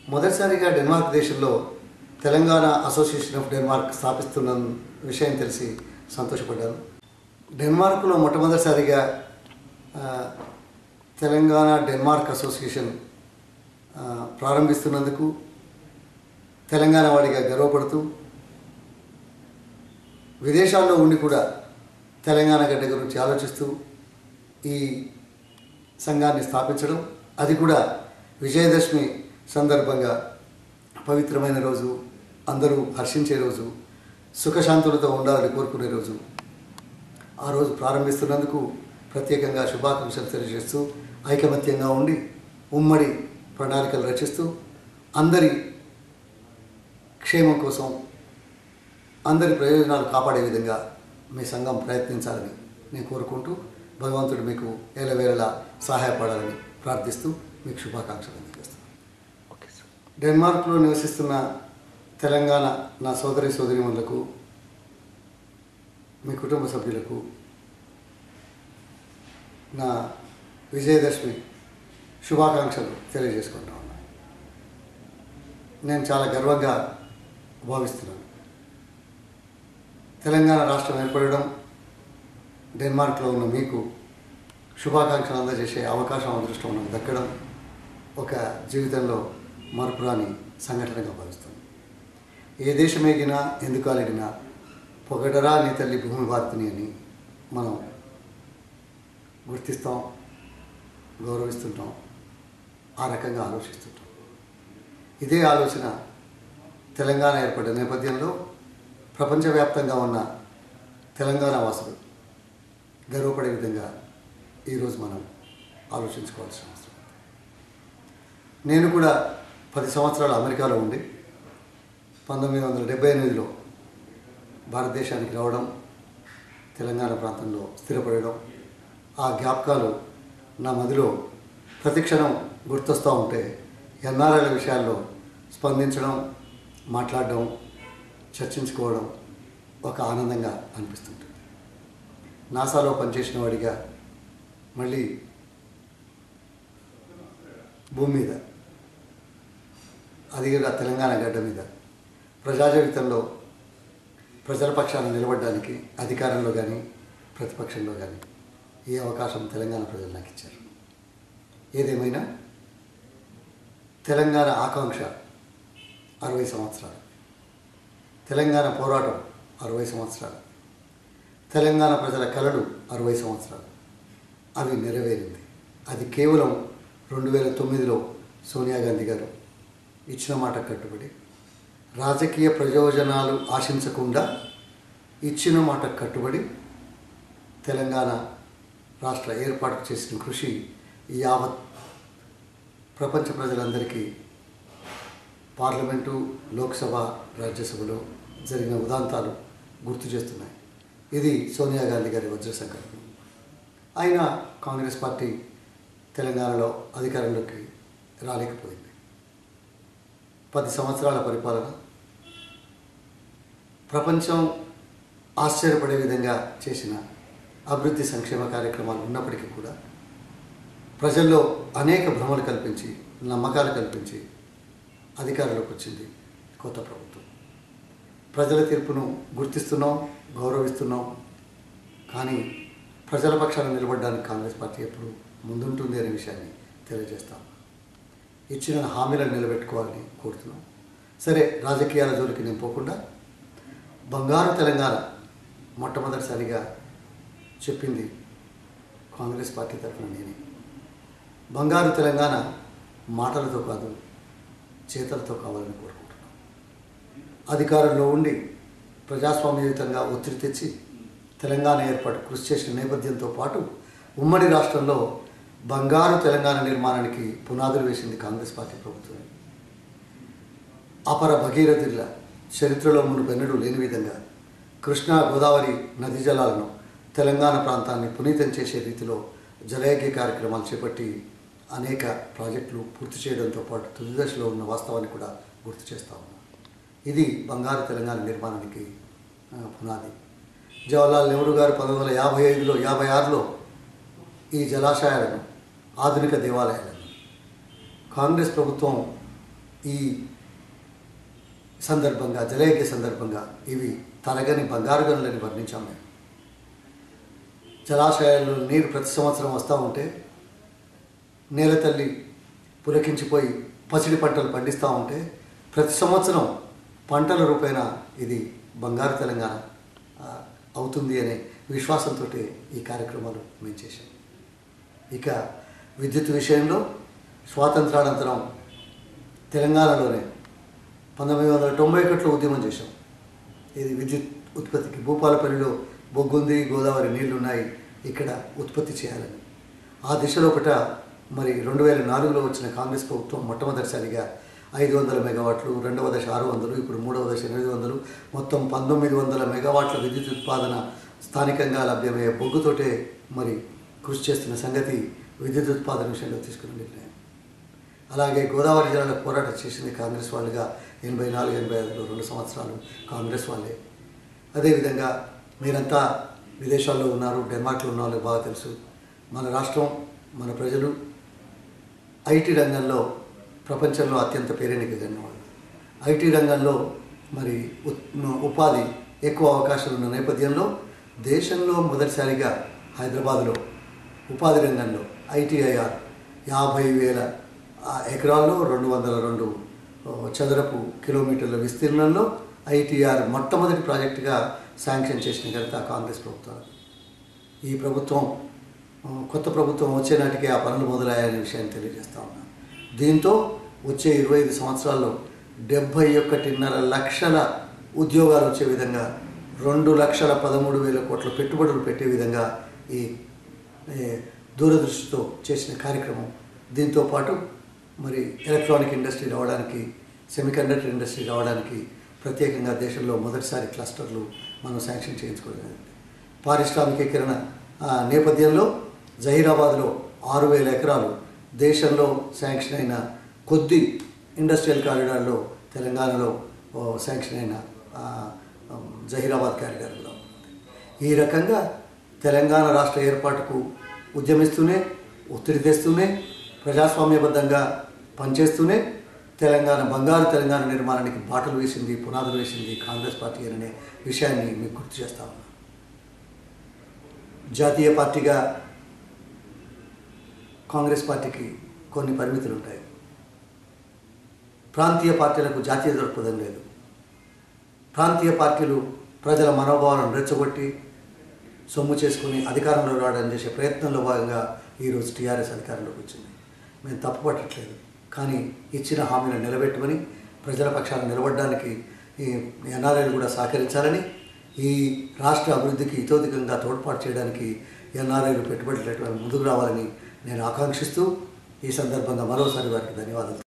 మొదటిసారిగా డెన్మార్క్ దేశంలో Telangana association of Denmark స్థాపిస్తున్న విషయం తెలిసి సంతోషపడ్డాను డెన్మార్క్లో మొట్టమొదటిసారిగా ఆ, తెలంగాణ డెన్మార్క్ అసోసియేషన్ ఆ, ప్రారంభిస్తున్నందుకు తెలంగాణ వాడిగా గర్వపడుతూ విదేశాల్లో ఉండి కూడా తెలంగాణ గడ్డ గురించి ఆలోచిస్తూ ఈ సంఘాన్ని స్థాపించడం అది కూడా విజయదశమి సందర్భంగా పవిత్రమైన రోజు అందరూ హర్షించే రోజు సుఖశాంతులతో ఉండాలని కోరుకునే రోజు ఆ రోజు ప్రారంభిస్తున్నందుకు ప్రత్యేకంగా శుభాకాంక్షలు తెలియజేస్తూ ఐకమత్యంగా ఉండి ఉమ్మడి ప్రణాళికలు రచిస్తూ అందరి క్షేమం కోసం అందరి ప్రయోజనాలు కాపాడే విధంగా మీ సంఘం ప్రయత్నించాలని నేను కోరుకుంటూ భగవంతుడు మీకు ఏలవేళలా సహాయపడాలని ప్రార్థిస్తూ మీకు శుభాకాంక్షలు అందజేస్తున్నాను ఓకే సార్ డెన్మార్క్లో నివసిస్తున్న తెలంగాణ నా సోదరి సోదరిమణులకు మీ కుటుంబ సభ్యులకు నా విజయదశమి శుభాకాంక్షలు తెలియజేసుకుంటా ఉన్నాను నేను చాలా గర్వంగా భావిస్తున్నాను తెలంగాణ రాష్ట్రం ఏర్పడడం డెన్మార్క్లో ఉన్న మీకు శుభాకాంక్షలు అందజేసే అవకాశం అదృష్టం నాకు దక్కడం ఒక జీవితంలో మరపురాని సంఘటనగా భావిస్తాను ఏ దేశం ఎగినా ఎందుకు అలిగినా పొగడరా నీ తల్లి భూమి భారతిని అని మనం గుర్తిస్తాం గౌరవిస్తుంటాం ఆ రకంగా ఆలోచిస్తుంటాం ఇదే ఆలోచన తెలంగాణ ఏర్పడిన నేపథ్యంలో ప్రపంచవ్యాప్తంగా ఉన్న తెలంగాణ వాసులు గర్వపడే విధంగా ఈరోజు మనం ఆలోచించుకోవాల్సిన అవసరం ఉంది. నేను కూడా పది సంవత్సరాలు అమెరికాలో ఉండి పంతొమ్మిది వందల డెబ్బై ఎనిమిదిలో భారతదేశానికి రావడం తెలంగాణ ప్రాంతంలో స్థిరపడడం ఆ జ్ఞాపకాలు నా మదిలో ప్రతిక్షణం గుర్తొస్తూ ఉంటే ఎన్ఆర్ఐల విషయాల్లో స్పందించడం మాట్లాడడం చర్చించుకోవడం ఒక ఆనందంగా అనిపిస్తుంటుంది నాసాలో పనిచేసిన వాడిగా మళ్ళీ భూమి మీద అది కూడా తెలంగాణ గడ్డ మీద ప్రజా జీవితంలో ప్రజల పక్షాన నిలబడడానికి అధికారంలో కానీ ప్రతిపక్షంలో కానీ ఈ అవకాశం తెలంగాణ ప్రజలు నాకు ఇచ్చారు ఏదేమైనా తెలంగాణ ఆకాంక్ష అరవై సంవత్సరాలు తెలంగాణ పోరాటం అరవై సంవత్సరాలు తెలంగాణ ప్రజల కలలు అరవై సంవత్సరాలు అవి నెరవేరింది అది కేవలం రెండు వేల తొమ్మిదిలో సోనియా గాంధీ గారు ఇచ్చిన మాట కట్టుబడి రాజకీయ ప్రయోజనాలు ఆశించకుండా ఇచ్చిన మాట కట్టుబడి తెలంగాణ రాష్ట్ర ఏర్పాటుకు చేసిన కృషి యావత్ ప్రపంచ ప్రజలందరికీ పార్లమెంటు లోక్సభ రాజ్యసభలో జరిగిన ఉదాంతాలు గుర్తు చేస్తున్నాయి ఇది సోనియా గాంధీ గారి వజ్ర సంకల్పం అయినా కాంగ్రెస్ పార్టీ తెలంగాణలో అధికారంలోకి రాలేకపోయింది పది సంవత్సరాల పరిపాలన ప్రపంచం ఆశ్చర్యపడే విధంగా చేసిన అభివృద్ధి సంక్షేమ కార్యక్రమాలు ఉన్నప్పటికీ కూడా ప్రజల్లో అనేక భ్రమలు కల్పించి నమ్మకాలు కల్పించి అధికారంలోకి వచ్చింది కొత్త ప్రభుత్వం ప్రజల తీర్పును గుర్తిస్తున్నాం గౌరవిస్తున్నాం కానీ ప్రజల పక్షాన నిలబడడానికి కాంగ్రెస్ పార్టీ ఎప్పుడు ముందుంటుంది అనే విషయాన్ని తెలియజేస్తాం ఇచ్చిన హామీలను నిలబెట్టుకోవాలని కోరుతున్నాం సరే రాజకీయాల జోలికి నేను పోకుండా బంగారు తెలంగాణ మొట్టమొదటిసారిగా చెప్పింది కాంగ్రెస్ పార్టీ తరఫున నేనే బంగారు తెలంగాణ మాటలతో కాదు చేతలతో కావాలని కోరుకుంటున్నాం అధికారంలో ఉండి ప్రజాస్వామ్యయుతంగా ఒత్తిడి తెచ్చి తెలంగాణ ఏర్పాటు కృషి చేసిన నేపథ్యంతో పాటు ఉమ్మడి రాష్ట్రంలో బంగారు తెలంగాణ నిర్మాణానికి పునాదులు వేసింది కాంగ్రెస్ పార్టీ ప్రభుత్వం అపర భగీరథుల చరిత్రలో మునుపెన్నడూ లేని విధంగా కృష్ణా గోదావరి నదీ జలాలను తెలంగాణ ప్రాంతాన్ని పునీతం చేసే రీతిలో జలయజ్ఞ కార్యక్రమాలు చేపట్టి అనేక ప్రాజెక్టులు పూర్తి చేయడంతో పాటు తుది దశలో ఉన్న వాస్తవాన్ని కూడా గుర్తు చేస్తా ఉన్నాం ఇది బంగారు తెలంగాణ నిర్మాణానికి ఆ, పునాది జవహర్లాల్ నెహ్రూ గారు పంతొమ్మిది వందల యాభై ఐదులో యాభై ఆరులో ఈ జలాశయాలను ఆధునిక దేవాలయాలను కాంగ్రెస్ ప్రభుత్వం ఈ సందర్భంగా జలయజ్ఞ సందర్భంగా ఇవి తరగని బంగారు గనులని వర్ణించాం మేము జలాశయాల్లో నీరు ప్రతి సంవత్సరం వస్తూ ఉంటే నేల తల్లి పులకించిపోయి పసిడి పంటలు పండిస్తూ ఉంటే ప్రతి సంవత్సరం పంటల రూపేణ ఇది బంగారు తెలంగాణ ఆ, అవుతుంది అనే విశ్వాసంతో ఈ కార్యక్రమాలు మేము చేశాం ఇక విద్యుత్ విషయంలో స్వాతంత్రానంతరం తెలంగాణలోనే పంతొమ్మిది వందల తొంభై ఒకటిలో ఉద్యమం చేశాం ఇది విద్యుత్ ఉత్పత్తికి భూపాలపల్లిలో బొగ్గుంది గోదావరి నీళ్లున్నాయి ఇక్కడ ఉత్పత్తి చేయాలని ఆ దిశలో ఒకట మరి రెండు వేల నాలుగులో వచ్చిన కాంగ్రెస్ ప్రభుత్వం మొట్టమొదటిసారిగా ఐదు వందల మెగావాట్లు రెండవ దశ ఆరు వందలు ఇప్పుడు మూడవ దశ ఎనిమిది వందలు మొత్తం పంతొమ్మిది వందల మెగావాట్ల విద్యుత్ ఉత్పాదన స్థానికంగా లభ్యమయ్యే బొగ్గుతోటే మరి కృషి చేస్తున్న సంగతి విద్యుత్ ఉత్పాదన విషయంలో తీసుకున్న నిర్ణయం అలాగే గోదావరి జిల్లాలో పోరాటం చేసింది కాంగ్రెస్ వాళ్ళుగా ఎనభై నాలుగు ఎనభై ఐదులో రెండు సంవత్సరాలు కాంగ్రెస్ వాళ్ళే అదేవిధంగా మీరంతా విదేశాల్లో ఉన్నారు డెన్మార్క్లో ఉన్న వాళ్ళకి బాగా తెలుసు మన రాష్ట్రం మన ప్రజలు ఐటీ రంగంలో ప్రపంచంలో అత్యంత పేరెన్నికగలిగిన వాళ్ళు ఐటీ రంగంలో మరి ఉత్- ఉపాధి ఎక్కువ అవకాశాలు ఉన్న నేపథ్యంలో దేశంలో మొదటిసారిగా హైదరాబాద్లో ఉపాధి రంగంలో ఐటీఐఆర్ యాభై వేల ఆ, ఎకరాల్లో రెండు వందల రెండు ఆ, చదరపు కిలోమీటర్ల విస్తీర్ణంలో ఐటీఆర్ మొట్టమొదటి ప్రాజెక్టుగా శాంక్షన్ చేసిన ఘనత కాంగ్రెస్ ప్రభుత్వం ఈ ప్రభుత్వం ఆ, కొత్త ప్రభుత్వం వచ్చే నాటికి ఆ పనులు మొదలయ్యాయనే విషయాన్ని తెలియజేస్తా ఉన్నాను దీంతో వచ్చే ఇరవై ఐదు సంవత్సరాల్లో డెబ్భై ఒకటిన్నర లక్షల ఉద్యోగాలు వచ్చే విధంగా రెండు లక్షల పదమూడు వేల కోట్ల పెట్టుబడులు పెట్టే విధంగా ఈ ఏ, దూరదృష్టితో చేసిన కార్యక్రమం దీంతో పాటు మరి ఎలక్ట్రానిక్ ఇండస్ట్రీ రావడానికి సెమీకండక్టర్ ఇండస్ట్రీ రావడానికి ప్రత్యేకంగా దేశంలో మొదటిసారి క్లస్టర్లు మనం శాంక్షన్ చేయించుకోవడం జరిగింది పారిశ్రామికీకరణ ఆ, నేపథ్యంలో జహీరాబాద్లో ఆరు వేల ఎకరాలు దేశంలో శాంక్షన్ అయిన కొద్ది ఇండస్ట్రియల్ కారిడార్లో తెలంగాణలో ఓ, శాంక్షన్ అయిన ఆ, ఉమ్, జహీరాబాద్ కారిడార్లో ఈ రకంగా తెలంగాణ రాష్ట్ర ఏర్పాటుకు ఉద్యమిస్తూనే ఒత్తిడి తెస్తూనే ప్రజాస్వామ్యబద్ధంగా పనిచేస్తూనే తెలంగాణ బంగారు తెలంగాణ నిర్మాణానికి బాటలు వేసింది పునాదులు వేసింది కాంగ్రెస్ పార్టీ అనే విషయాన్ని మీకు గుర్తు చేస్తా ఉన్నాను జాతీయ పార్టీగా కాంగ్రెస్ పార్టీకి కొన్ని పరిమితులు ఉంటాయి ప్రాంతీయ పార్టీలకు జాతీయ దృక్పథం లేదు ప్రాంతీయ పార్టీలు ప్రజల మనోభావాలను రెచ్చగొట్టి సొమ్ము చేసుకుని అధికారంలో రావడం చేసే ప్రయత్నంలో భాగంగా ఈరోజు టీఆర్ఎస్ అధికారంలోకి వచ్చింది మేము తప్పుపట్టట్లేదు కానీ ఇచ్చిన హామీలను నిలబెట్టమని ప్రజల పక్షాన నిలబడడానికి ఈ ఎన్ఆర్ఐలు కూడా సహకరించాలని ఈ రాష్ట్ర అభివృద్ధికి ఇతోధికంగా తోడ్పాటు చేయడానికి ఎన్ఆర్ఐలు పెట్టుబడులు పెట్టడానికి ముందుకు రావాలని నేను ఆకాంక్షిస్తూ ఈ సందర్భంగా మరోసారి వారికి ధన్యవాదాలు